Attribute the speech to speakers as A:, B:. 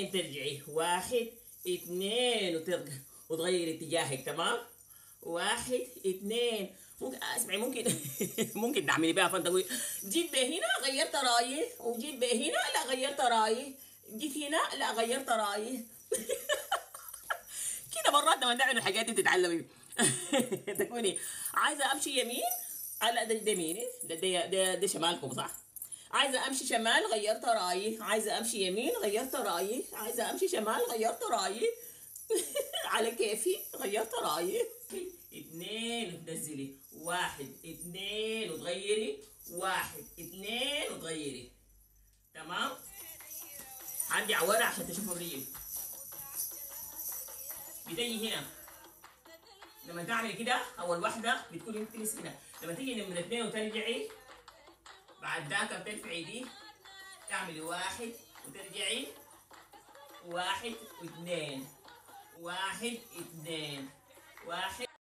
A: اتنين ترجعي واحد اتنين وترجع وتغيري اتجاهك تمام واحد اتنين ممكن اسمعي ممكن ممكن تعملي بيها فانت تقولي جيت به هنا غيرت رايي وجيت به هنا لا غيرت رايي جيت هنا لا غيرت رايي كده مرات لما تعملوا الحاجات دي تتعلمي تكوني عايزه امشي يمين آه لا ده ده يمين ده ده ده, ده شمالكم صح عايزه امشي شمال غيرت رايي عايزه امشي يمين غيرت رايي عايزه امشي شمال غيرت رايي على كيفي غيرت رايي اتنين وتنزلي واحد اتنين وتغيري واحد اتنين وتغيري تمام عندي عوارة عشان تشوفوا الريل بتجي هنا لما تعملي كده اول واحده بتكون انت لسه هنا لما تيجي من اثنين وترجعي بعد ذاك بترفعي دي تعملي واحد وترجعي واحد واثنين واحد اثنين واحد